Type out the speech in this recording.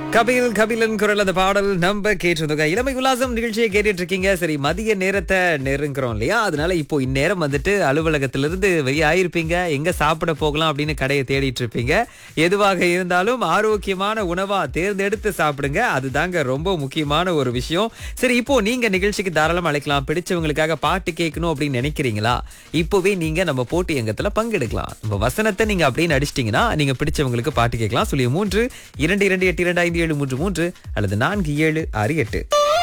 கபில் கபிலன் குரல் அந்த பாடல் நம்ம கேட்டிருந்தோங்க இளமை உல்லாசம் நிகழ்ச்சியை கேட்டுட்டு இருக்கீங்க சரி மதிய நேரத்தை நெருங்குறோம் இல்லையா அதனால இப்போ இந்நேரம் வந்துட்டு அலுவலகத்திலிருந்து வெளியாயிருப்பீங்க எங்க சாப்பிட போகலாம் அப்படின்னு கடையை தேடிட்டு இருப்பீங்க எதுவாக இருந்தாலும் ஆரோக்கியமான உணவா தேர்ந்தெடுத்து சாப்பிடுங்க அதுதாங்க ரொம்ப முக்கியமான ஒரு விஷயம் சரி இப்போ நீங்க நிகழ்ச்சிக்கு தாராளம் அழைக்கலாம் பிடிச்சவங்களுக்காக பாட்டு கேட்கணும் அப்படின்னு நினைக்கிறீங்களா இப்போவே நீங்க நம்ம போட்டி எங்கத்துல பங்கெடுக்கலாம் நம்ம வசனத்தை நீங்க அப்படின்னு அடிச்சிட்டீங்கன்னா நீங்க பிடிச்சவங்களுக்கு பாட்டு கேட்கலாம் சொல்லி மூன்று இரண்டு இரண்டு எட்டு இரண்டு ஐந்து ஏழு மூன்று மூன்று அல்லது நான்கு ஏழு ஆறு எட்டு